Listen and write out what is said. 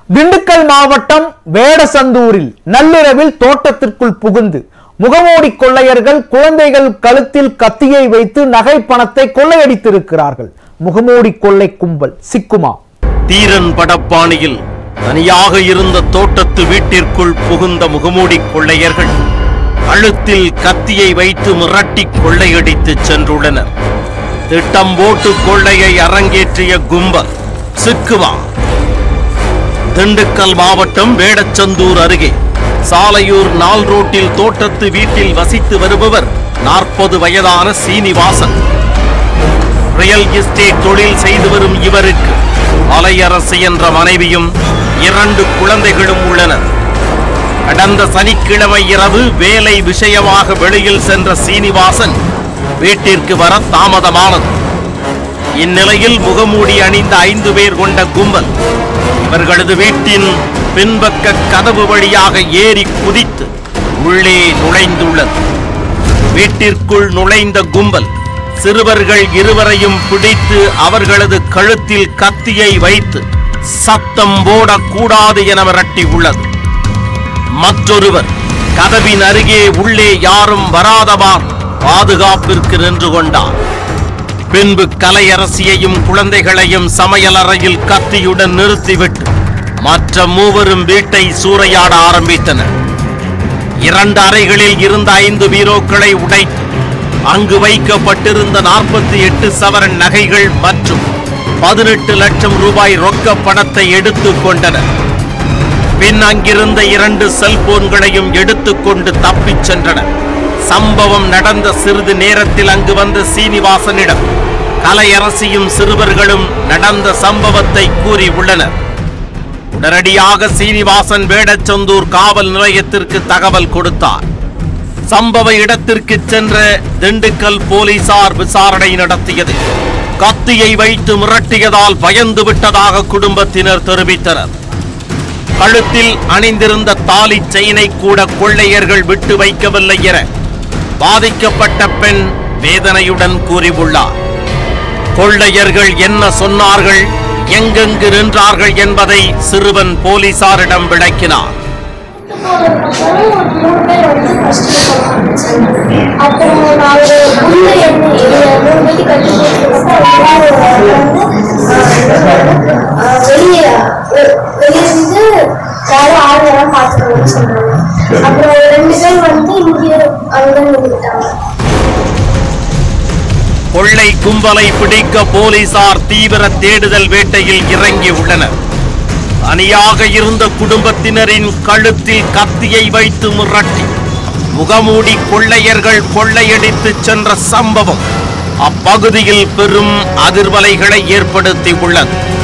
திண்டுக்கல் மாவட்டம் வேடசந்தூரில் நள்ளிரவில் தோட்டத்திற்குள் புகுந்து முகமூடி கொள்ளையர்கள் குழந்தைகள் கழுத்தில் கத்தியை வைத்து நகை பணத்தை கொள்ளையடித்திருக்கிறார்கள் முகமூடி கொள்ளை கும்பல் சிக்குமா தீரன் படப்பாணியில் தனியாக இருந்த தோட்டத்து வீட்டிற்குள் புகுந்த முகமூடி கொள்ளையர்கள் கழுத்தில் கத்தியை வைத்து மிரட்டி கொள்ளையடித்து சென்றுள்ளனர் திட்டம் போட்டு கொள்ளையை அரங்கேற்றிய கும்பல் சிக்குமா திண்டுக்கல் மாவட்டம் வேடச்சந்தூர் அருகே சாலையூர் நாள் ரோட்டில் தோட்டத்து வீட்டில் வசித்து வருபவர் நாற்பது வயதான சீனிவாசன் ரியல் எஸ்டேட் தொழில் செய்து வரும் இவருக்கு அலையரசு என்ற மனைவியும் இரண்டு குழந்தைகளும் உள்ளனர் கடந்த சனிக்கிழமை இரவு வேலை விஷயமாக வெளியில் சென்ற சீனிவாசன் வீட்டிற்கு வர தாமதமானது இந்நிலையில் முகமூடி அணிந்த ஐந்து பேர் கொண்ட கும்பல் இவர்களது வீட்டின் பின்பக்க கதவு வழியாக ஏறி குதித்து உள்ளே நுழைந்துள்ளது வீட்டிற்குள் நுழைந்த கும்பல் சிறுவர்கள் இருவரையும் பிடித்து அவர்களது கழுத்தில் கத்தியை வைத்து சத்தம் போடக்கூடாது என மிரட்டி உள்ளது மற்றொருவர் கதவின் அருகே உள்ளே யாரும் வராதவாறு பாதுகாப்பிற்கு நின்று கொண்டார் பின்பு கலையரசியையும் குழந்தைகளையும் சமையலறையில் கத்தியுடன் நிறுத்திவிட்டு மற்ற மூவரும் வீட்டை சூறையாட ஆரம்பித்தனர் இரண்டு அறைகளில் இருந்த ஐந்து பீரோக்களை உடைத்து அங்கு வைக்கப்பட்டிருந்த நாற்பத்தி எட்டு சவரன் நகைகள் மற்றும் பதினெட்டு லட்சம் ரூபாய் ரொக்க பணத்தை எடுத்துக் கொண்டனர் பின் அங்கிருந்த இரண்டு செல்போன்களையும் எடுத்துக்கொண்டு தப்பிச் சென்றனர் சம்பவம் நடந்த சிறிது நேரத்தில் அங்கு வந்த சீனிவாசனிடம் கலையரசியும் சிறுவர்களும் நடந்த சம்பவத்தை கூறி உள்ளனர் உடனடியாக சீனிவாசன் வேடச்சந்தூர் காவல் நிலையத்திற்கு தகவல் கொடுத்தார் சம்பவ இடத்திற்கு சென்ற திண்டுக்கல் போலீசார் விசாரணை நடத்தியது கத்தியை வைத்து மிரட்டியதால் பயந்து விட்டதாக குடும்பத்தினர் தெரிவித்தனர் கழுத்தில் அணிந்திருந்த தாலி செயினை கூட கொள்ளையர்கள் விட்டு வைக்கவில்லை என பாதிக்கப்பட்ட பெண் வேதனையுடன் கூறியுள்ளார் கொள்ளையர்கள் என்ன சொன்னார்கள் எங்கெங்கு நின்றார்கள் என்பதை சிறுவன் போலீசாரிடம் விளக்கினார் அப்புறம் ஒரு மூணு பேர் வந்து ஃபர்ஸ்ட் அப்புறம் நான் ஒரு குண்டு எண்ணி மூணு பேருக்கு கட்டி வெளியே வெளியிருந்து யாரும் ஆள் வர பார்த்துக்கணும்னு சொன்னாங்க அப்புறம் ஒரு ரெண்டு பேர் வந்து இங்கே அங்கே நின்றுட்டாங்க கொள்ளை கும்பலை பிடிக்க போலீசார் தீவிர தேடுதல் வேட்டையில் இறங்கி உள்ளனர் தனியாக இருந்த குடும்பத்தினரின் கழுத்தில் கத்தியை வைத்து மிரட்டி முகமூடி கொள்ளையர்கள் கொள்ளையடித்து சென்ற சம்பவம் அப்பகுதியில் பெரும் அதிர்வலைகளை ஏற்படுத்தி உள்ளது